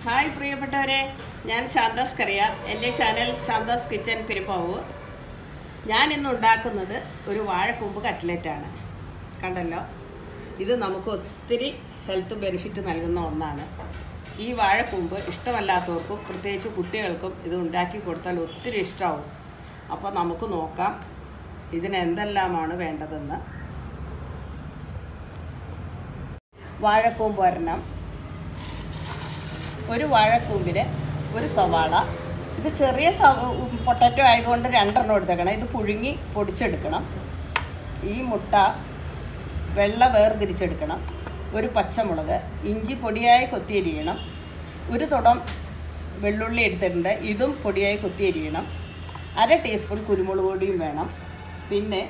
hi പ്രിയപ്പെട്ടവരെ ഞാൻ ശാന്താസ് കറിയ എൻ്റെ ചാനൽ ശാന്താസ് കിച്ചൻ പെരുമ്പാവൂർ ഞാൻ ഇന്ന് ഉണ്ടാക്കുന്നത് ഒരു വാഴക്കൂമ്പ് കട്ട്ലറ്റാണ് കണ്ടല്ലോ ഇത് നമുക്ക് ഒത്തിരി ഹെൽത്ത് ബെനിഫിറ്റ് നൽകുന്ന ഒന്നാണ് ഈ വാഴക്കൂമ്പ് ഇഷ്ടമല്ലാത്തവർക്കും പ്രത്യേകിച്ച് കുട്ടികൾക്കും ഇത് ഉണ്ടാക്കി കൊടുത്താൽ ഒത്തിരി ഇഷ്ടമാവും അപ്പോൾ നമുക്ക് നോക്കാം ഇതിന് എന്തെല്ലാമാണ് വേണ്ടതെന്ന് വാഴക്കൂമ്പ് ഒരെണ്ണം ഒരു വാഴക്കൂമ്പിന് ഒരു സവാള ഇത് ചെറിയ പൊട്ടറ്റോ ആയതുകൊണ്ട് രണ്ടെണ്ണം എടുത്തേക്കണം ഇത് പുഴുങ്ങി പൊടിച്ചെടുക്കണം ഈ മുട്ട വെള്ള വേർതിരിച്ചെടുക്കണം ഒരു പച്ചമുളക് ഇഞ്ചി പൊടിയായി കൊത്തിയരിയണം ഒരു തുടം വെള്ളുള്ളി എടുത്തിട്ടുണ്ട് ഇതും പൊടിയായി കൊത്തിയരിയണം അര ടീസ്പൂൺ കുരുമുളക് പൊടിയും വേണം പിന്നെ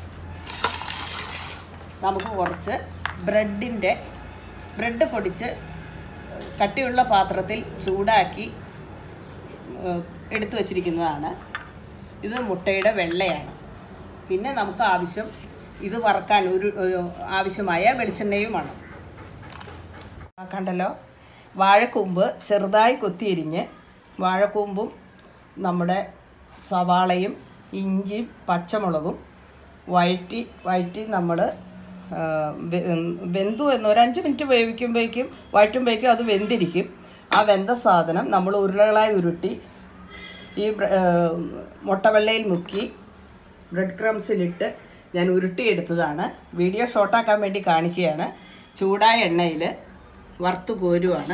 നമുക്ക് കുറച്ച് ബ്രെഡിൻ്റെ ബ്രെഡ് പൊടിച്ച് കട്ടിയുള്ള പാത്രത്തിൽ ചൂടാക്കി ഏഹ്, എടുത്തു വച്ചിരിക്കുന്നതാണ് ഇത് മുട്ടയുടെ വെള്ളയാണ് പിന്നെ നമുക്ക് ആവശ്യം ഇത് വറക്കാൻ ഒരു ഒരു ആവശ്യമായ വെളിച്ചെണ്ണയുമാണ് ആ, കണ്ടല്ലോ വാഴക്കൂമ്പ് ചെറുതായി കൊത്തിയരിഞ്ഞ് വാഴക്കൂമ്പും നമ്മുടെ സവാളയും ഇഞ്ചിയും പച്ചമുളകും വഴറ്റി വഴറ്റി നമ്മൾ വെന്തു എന്ന് ഒരു അഞ്ച് മിനിറ്റ് വേവിക്കുമ്പോഴേക്കും വഴറ്റുമ്പോഴേക്കും അത് വെന്തിരിക്കും ആ വെന്ത സാധനം നമ്മൾ ഉരുളകളായി ഉരുട്ടി ഈ ബ്ര- ആ, മുട്ടവെള്ളയിൽ മുക്കി ബ്രെഡ് ക്രംസിലിട്ട് ഞാൻ ഉരുട്ടിയെടുത്തതാണ് വീഡിയോ ഷോർട്ടാക്കാൻ വേണ്ടി കാണിക്കുകയാണ് ചൂടായ എണ്ണയിൽ വറുത്ത് കോരുവാണ്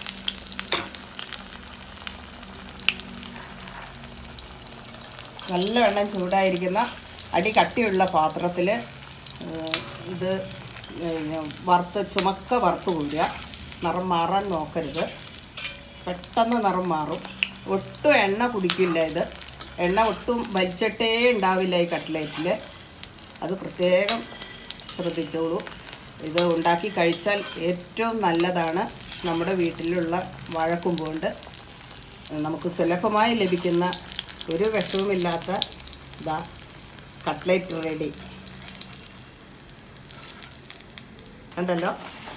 നല്ല വെള്ളം ചൂടായിരിക്കുന്ന അടി കട്ടിയുള്ള പാത്രത്തിൽ ഇത് ഏഹ്, വറുത്ത് ചുമക്ക വറുത്ത് കോരുക നിറം മാറാൻ നോക്കരുത് പെട്ടെന്ന് നിറം മാറും ഒട്ടും എണ്ണ കുടിക്കില്ല ഇത് എണ്ണ ഒട്ടും വലിച്ചിട്ടേ ഉണ്ടാവില്ല ഈ കട്ട്ലേറ്റിൽ അത് പ്രത്യേകം ശ്രദ്ധിച്ചോളൂ ഇത് ഉണ്ടാക്കി കഴിച്ചാൽ ഏറ്റവും നല്ലതാണ് നമ്മുടെ വീട്ടിലുള്ള വാഴക്കൊമ്പ് കൊണ്ട് നമുക്ക് സുലഭമായി ലഭിക്കുന്ന ഒരു വിഷവുമില്ലാത്ത ഇതാ കട്ട്ലേറ്റ് റെഡി കണ്ടല്ലോ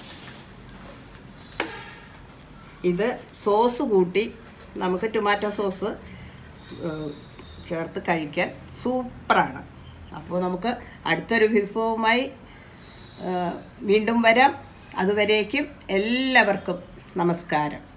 ഇത് സോസ് കൂട്ടി നമുക്ക് ടൊമാറ്റോ സോസ് ഏഹ്, ചേർത്ത് കഴിക്കാൻ സൂപ്പറാണ് അപ്പോൾ നമുക്ക് അടുത്തൊരു വിഭവവുമായി ഏഹ്, വീണ്ടും വരാം അതുവരേക്കും എല്ലാവർക്കും നമസ്കാരം